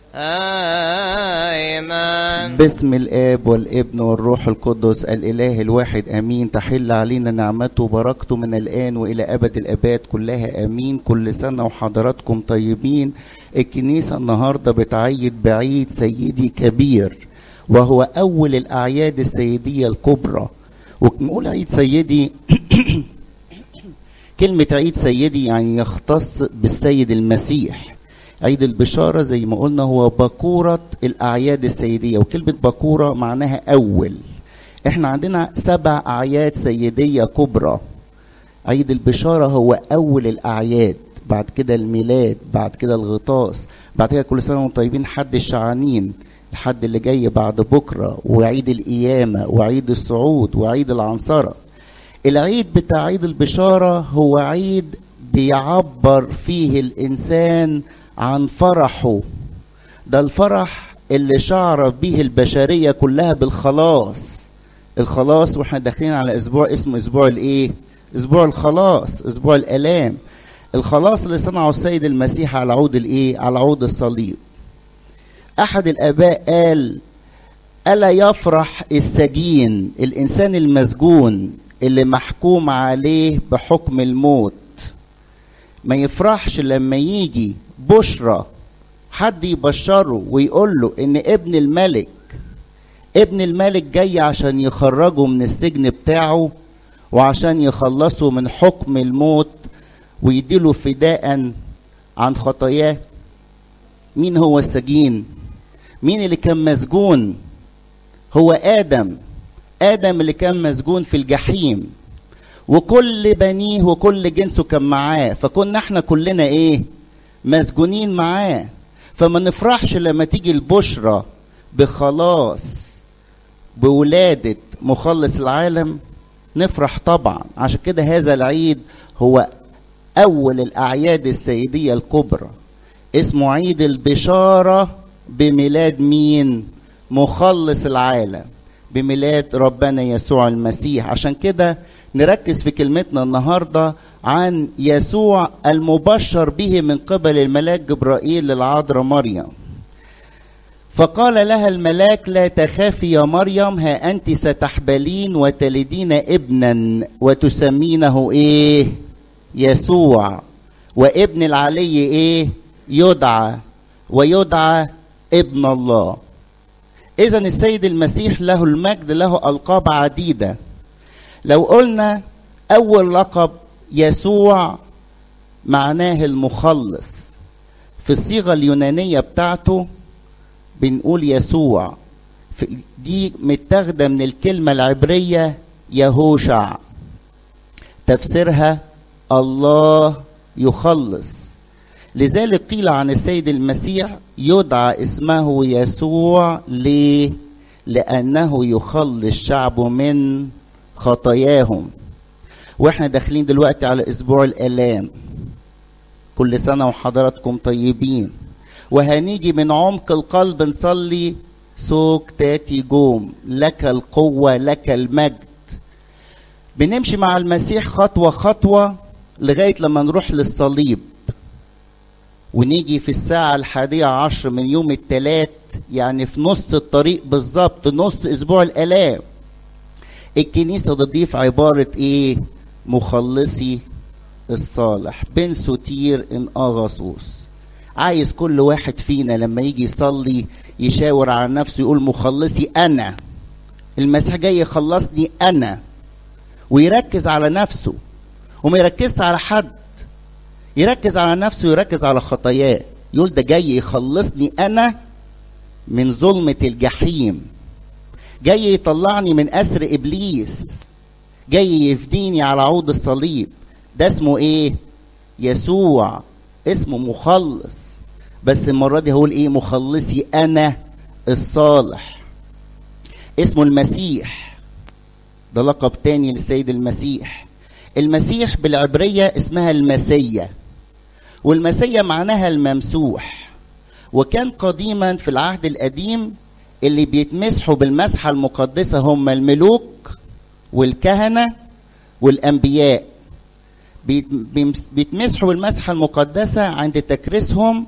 آمين باسم الآب والابن والروح القدس الإله الواحد آمين تحل علينا نعمته وبركته من الآن وإلى أبد الآباد كلها آمين كل سنة وحضراتكم طيبين الكنيسة النهاردة بتعيد بعيد سيدي كبير وهو أول الأعياد السيدية الكبرى ونقول عيد سيدي كلمة عيد سيدي يعني يختص بالسيد المسيح عيد البشارة زي ما قلنا هو بكورة الأعياد السيدية وكلمة بكورة معناها أول احنا عندنا سبع أعياد سيدية كبرى عيد البشارة هو أول الأعياد بعد كده الميلاد بعد كده الغطاس بعد كده كل سنة وانتم طيبين حد الشعانين الحد اللي جاي بعد بكرة وعيد القيامة وعيد الصعود وعيد العنصرة العيد بتاع عيد البشارة هو عيد بيعبر فيه الإنسان عن فرحه ده الفرح اللي شعر به البشرية كلها بالخلاص الخلاص واحنا داخلين على اسبوع اسمه اسبوع الايه اسبوع الخلاص اسبوع الالام الخلاص اللي صنعه السيد المسيح على عود الايه على عود الصليب احد الاباء قال الا يفرح السجين الانسان المسجون اللي محكوم عليه بحكم الموت ما يفرحش لما يجي بشرى حد يبشره ويقول له ان ابن الملك ابن الملك جاي عشان يخرجه من السجن بتاعه وعشان يخلصه من حكم الموت ويديله فداء عن خطاياه مين هو السجين مين اللي كان مسجون هو ادم ادم اللي كان مسجون في الجحيم وكل بنيه وكل جنسه كان معاه فكنا احنا كلنا ايه مسجونين معاه فما نفرحش لما تيجي البشرى بخلاص بولادة مخلص العالم نفرح طبعا عشان كده هذا العيد هو أول الأعياد السيدية الكبرى اسمه عيد البشارة بميلاد مين مخلص العالم بميلاد ربنا يسوع المسيح عشان كده نركز في كلمتنا النهارده عن يسوع المبشر به من قبل الملاك جبرائيل للعذراء مريم فقال لها الملاك لا تخافي يا مريم ها انت ستحبلين وتلدين ابنا وتسمينه ايه يسوع وابن العلي ايه يدعى ويدعى ابن الله اذا السيد المسيح له المجد له القاب عديده لو قلنا اول لقب يسوع معناه المخلص في الصيغه اليونانيه بتاعته بنقول يسوع دي متاخده من الكلمه العبريه يهوشع تفسيرها الله يخلص لذلك قيل عن السيد المسيح يدعى اسمه يسوع ليه لانه يخلص شعبه من خطاياهم واحنا داخلين دلوقتي على اسبوع الالام كل سنه وحضراتكم طيبين وهنيجي من عمق القلب نصلي سوك تاتي جوم لك القوه لك المجد بنمشي مع المسيح خطوه خطوه لغايه لما نروح للصليب ونيجي في الساعة الحادية عشر من يوم التلات يعني في نص الطريق بالظبط نص أسبوع الآلام الكنيسة تضيف عبارة إيه؟ مخلصي الصالح بن ستير إن أغسوس عايز كل واحد فينا لما يجي يصلي يشاور على نفسه يقول مخلصي أنا المسيح جاي يخلصني أنا ويركز على نفسه وما يركزش على حد يركز على نفسه ويركز على خطاياه يقول ده جاي يخلصني أنا من ظلمة الجحيم جاي يطلعني من أسر إبليس جاي يفديني على عود الصليب ده اسمه إيه؟ يسوع اسمه مخلص بس المرة دي هقول إيه مخلصي أنا الصالح اسمه المسيح ده لقب تاني للسيد المسيح المسيح بالعبرية اسمها المسيا والمسيا معناها الممسوح وكان قديما في العهد القديم اللي بيتمسحوا بالمسحة المقدسة هم الملوك والكهنة والأنبياء بيتمسحوا بالمسحة المقدسة عند تكريسهم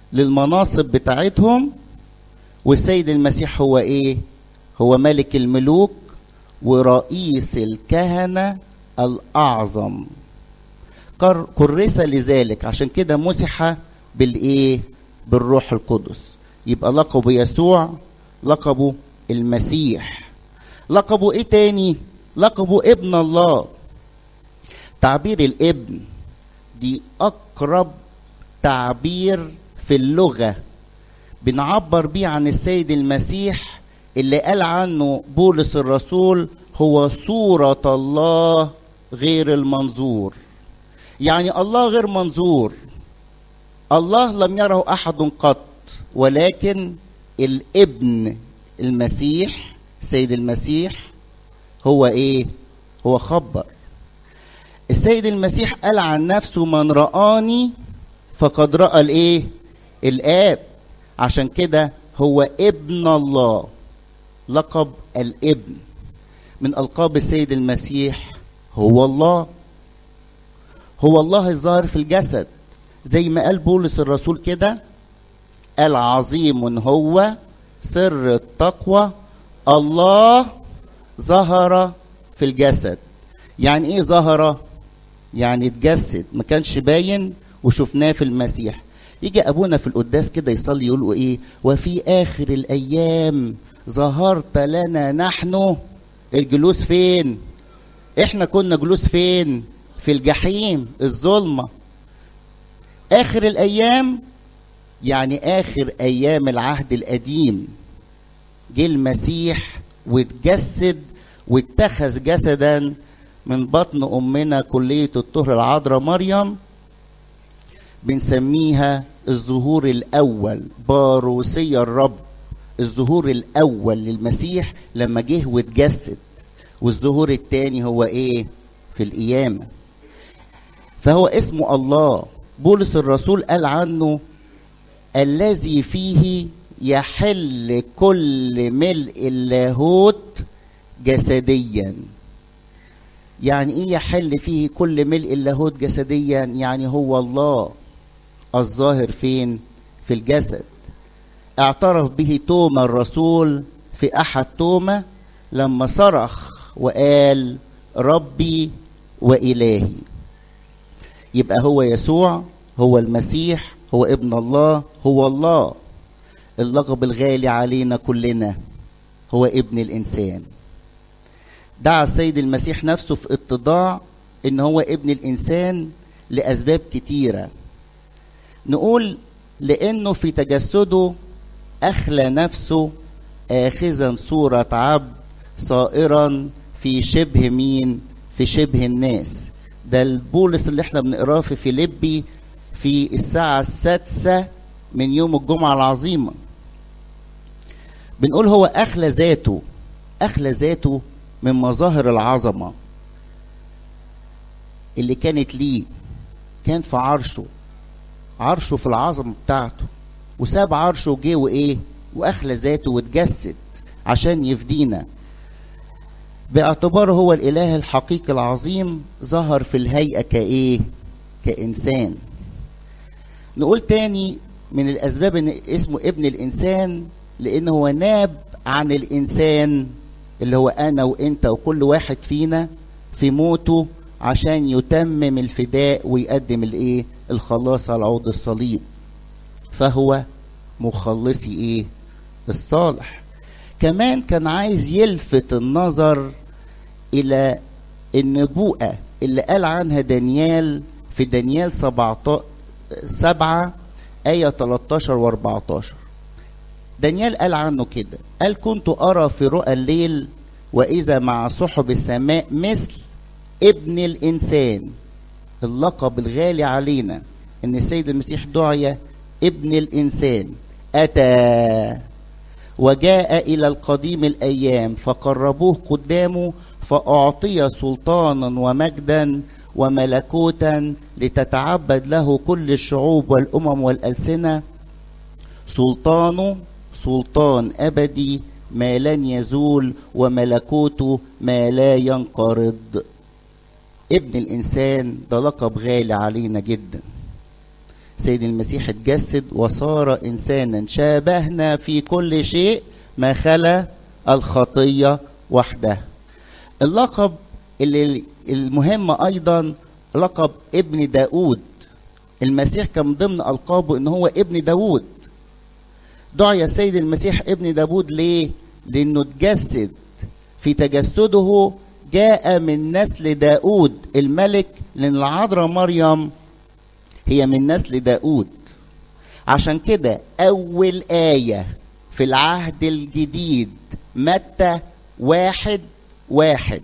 للمناصب بتاعتهم والسيد المسيح هو ايه هو ملك الملوك ورئيس الكهنة الأعظم كر- كرس لذلك عشان كده مسح بالايه بالروح القدس يبقى لقبه يسوع لقبه المسيح لقبه ايه تاني لقبه ابن الله تعبير الابن دي اقرب تعبير في اللغه بنعبر بيه عن السيد المسيح اللي قال عنه بولس الرسول هو صوره الله غير المنظور يعني الله غير منظور الله لم يره احد قط ولكن الابن المسيح السيد المسيح هو ايه هو خبر السيد المسيح قال عن نفسه من رآني فقد رأى الايه الاب عشان كده هو ابن الله لقب الابن من القاب السيد المسيح هو الله هو الله الظاهر في الجسد زي ما قال بولس الرسول كده قال عظيم هو سر التقوى الله ظهر في الجسد يعني ايه ظهر يعني اتجسد ما كانش باين وشفناه في المسيح يجي ابونا في القداس كده يصلي يقول ايه وفي اخر الايام ظهرت لنا نحن الجلوس فين احنا كنا جلوس فين في الجحيم الظلمه اخر الايام يعني اخر ايام العهد القديم جه المسيح واتجسد واتخذ جسدا من بطن امنا كليه الطهر العذراء مريم بنسميها الظهور الاول باروسية الرب الظهور الاول للمسيح لما جه واتجسد والظهور الثاني هو ايه في القيامه فهو اسمه الله بولس الرسول قال عنه الذي فيه يحل كل ملء اللاهوت جسديا يعني ايه يحل فيه كل ملء اللاهوت جسديا يعني هو الله الظاهر فين في الجسد اعترف به توما الرسول في احد توما لما صرخ وقال ربي والهي يبقى هو يسوع هو المسيح هو ابن الله هو الله اللقب الغالي علينا كلنا هو ابن الانسان دعا السيد المسيح نفسه في اتضاع ان هو ابن الانسان لاسباب كتيره نقول لانه في تجسده اخلى نفسه اخذا صوره عبد صائرا في شبه مين في شبه الناس ده البولس اللي احنا بنقراه في فيليبي في الساعة السادسة من يوم الجمعة العظيمة بنقول هو أخلى ذاته أخلى ذاته من مظاهر العظمة اللي كانت ليه كان في عرشه عرشه في العظمة بتاعته وساب عرشه وجه وإيه وأخلى ذاته واتجسد عشان يفدينا باعتباره هو الإله الحقيقي العظيم ظهر في الهيئة كإيه كإنسان نقول تاني من الأسباب إن اسمه ابن الإنسان لأنه هو ناب عن الإنسان اللي هو أنا وأنت وكل واحد فينا في موته عشان يتمم الفداء ويقدم الإيه الخلاص على عود الصليب فهو مخلصي إيه الصالح كمان كان عايز يلفت النظر إلى النبوءة اللي قال عنها دانيال في دانيال 17 7 آية 13 و 14 دانيال قال عنه كده قال كنت أرى في رؤى الليل وإذا مع سحب السماء مثل ابن الإنسان اللقب الغالي علينا إن السيد المسيح دعي ابن الإنسان أتى وجاء إلى القديم الأيام فقربوه قدامه فأعطي سلطانا ومجدا وملكوتا لتتعبد له كل الشعوب والامم والالسنه سلطانه سلطان ابدي ما لن يزول وملكوته ما لا ينقرض ابن الانسان ده لقب غالي علينا جدا سيد المسيح اتجسد وصار انسانا شابهنا في كل شيء ما خلا الخطيه وحدها اللقب اللي المهم ايضا لقب ابن داود المسيح كان من ضمن القابه ان هو ابن داود دعي السيد المسيح ابن داود ليه لانه اتجسد في تجسده جاء من نسل داود الملك لان العذراء مريم هي من نسل داود عشان كده اول ايه في العهد الجديد متى واحد واحد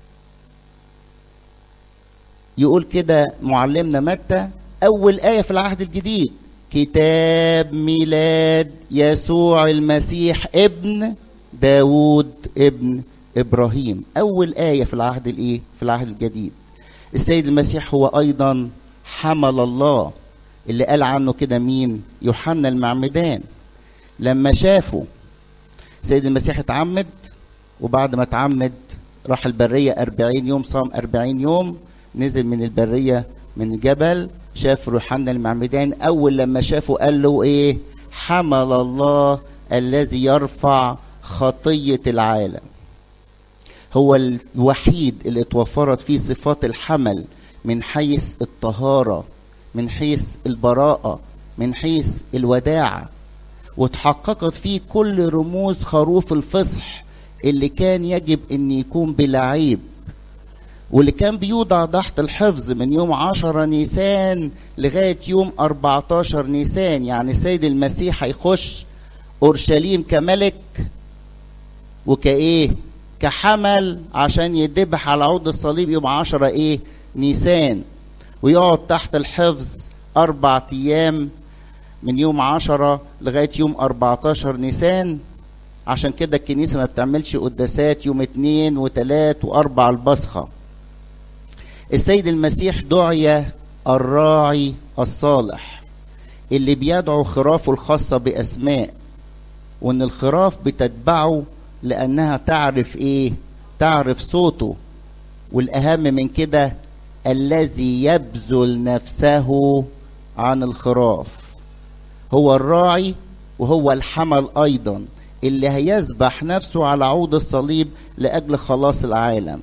يقول كده معلمنا متى أول آية في العهد الجديد كتاب ميلاد يسوع المسيح ابن داود ابن إبراهيم أول آية في العهد الإيه؟ في العهد الجديد السيد المسيح هو أيضا حمل الله اللي قال عنه كده مين يوحنا المعمدان لما شافوا سيد المسيح اتعمد وبعد ما اتعمد راح البرية أربعين يوم صام أربعين يوم نزل من البرية من الجبل شاف يوحنا المعمدان أول لما شافه قال له إيه حمل الله الذي يرفع خطية العالم هو الوحيد اللي اتوفرت فيه صفات الحمل من حيث الطهارة من حيث البراءة من حيث الوداعة وتحققت فيه كل رموز خروف الفصح اللي كان يجب ان يكون بلا عيب واللي كان بيوضع تحت الحفظ من يوم عشرة نيسان لغاية يوم 14 نيسان يعني السيد المسيح هيخش أورشليم كملك وكإيه كحمل عشان يدبح على عود الصليب يوم عشرة إيه نيسان ويقعد تحت الحفظ أربع أيام من يوم عشرة لغاية يوم 14 نيسان عشان كده الكنيسة ما بتعملش قداسات يوم اتنين وتلات وأربع البصخة السيد المسيح دعي الراعي الصالح اللي بيدعو خرافه الخاصة بأسماء وإن الخراف بتتبعه لأنها تعرف إيه؟ تعرف صوته والأهم من كده الذي يبذل نفسه عن الخراف هو الراعي وهو الحمل أيضا اللي هيذبح نفسه على عود الصليب لأجل خلاص العالم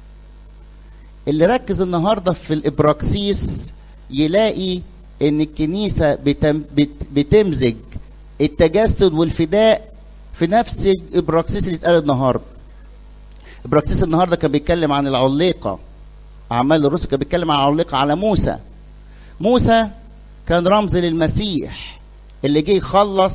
اللي ركز النهارده في الابراكسيس يلاقي ان الكنيسه بتم بت بتمزج التجسد والفداء في نفس الابراكسيس اللي اتقال النهارده ابراكسيس النهارده كان بيتكلم عن العليقه اعمال الرسل كان بيتكلم عن العليقه على موسى موسى كان رمز للمسيح اللي جه يخلص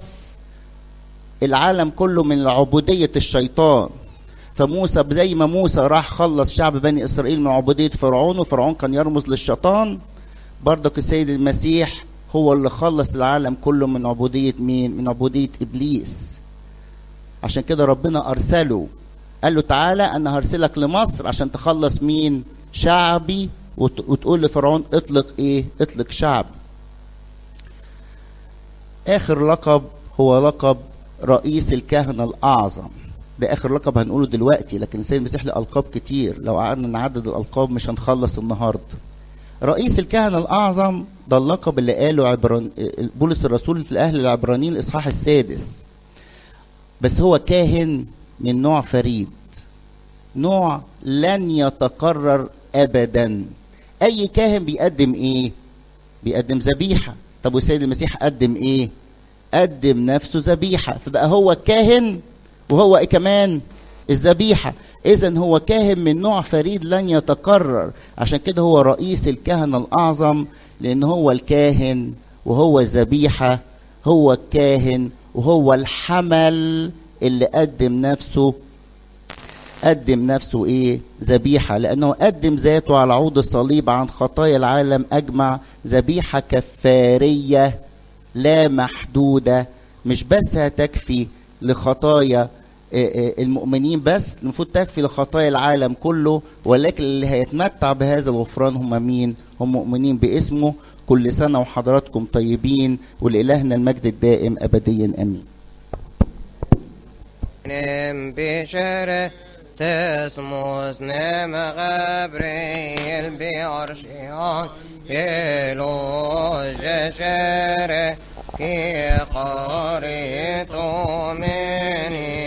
العالم كله من عبوديه الشيطان فموسى زي ما موسى راح خلص شعب بني اسرائيل من عبوديه فرعون وفرعون كان يرمز للشيطان برضك السيد المسيح هو اللي خلص العالم كله من عبوديه مين؟ من عبوديه ابليس. عشان كده ربنا ارسله قال له تعالى انا هرسلك لمصر عشان تخلص مين؟ شعبي وت... وتقول لفرعون اطلق ايه؟ اطلق شعب. اخر لقب هو لقب رئيس الكهنه الاعظم. ده اخر لقب هنقوله دلوقتي لكن السيد المسيح له القاب كتير لو قعدنا نعدد الالقاب مش هنخلص النهارده رئيس الكهنه الاعظم ده اللقب اللي قاله عبران بولس الرسول في اهل العبرانيين الاصحاح السادس بس هو كاهن من نوع فريد نوع لن يتكرر ابدا اي كاهن بيقدم ايه بيقدم ذبيحه طب والسيد المسيح قدم ايه قدم نفسه ذبيحه فبقى هو كاهن وهو إيه كمان الذبيحه اذا هو كاهن من نوع فريد لن يتكرر عشان كده هو رئيس الكهنه الاعظم لان هو الكاهن وهو الذبيحه هو الكاهن وهو الحمل اللي قدم نفسه قدم نفسه ايه ذبيحه لانه قدم ذاته على عود الصليب عن خطايا العالم اجمع ذبيحه كفاريه لا محدوده مش بس هتكفي لخطايا المؤمنين بس المفروض تكفي لخطايا العالم كله ولكن اللي هيتمتع بهذا الغفران هم مين هم مؤمنين باسمه كل سنة وحضراتكم طيبين ولإلهنا المجد الدائم أبديا أمين نم بشره تسموس نم غبريل بعرشيان يلوز شره كي خاريتو من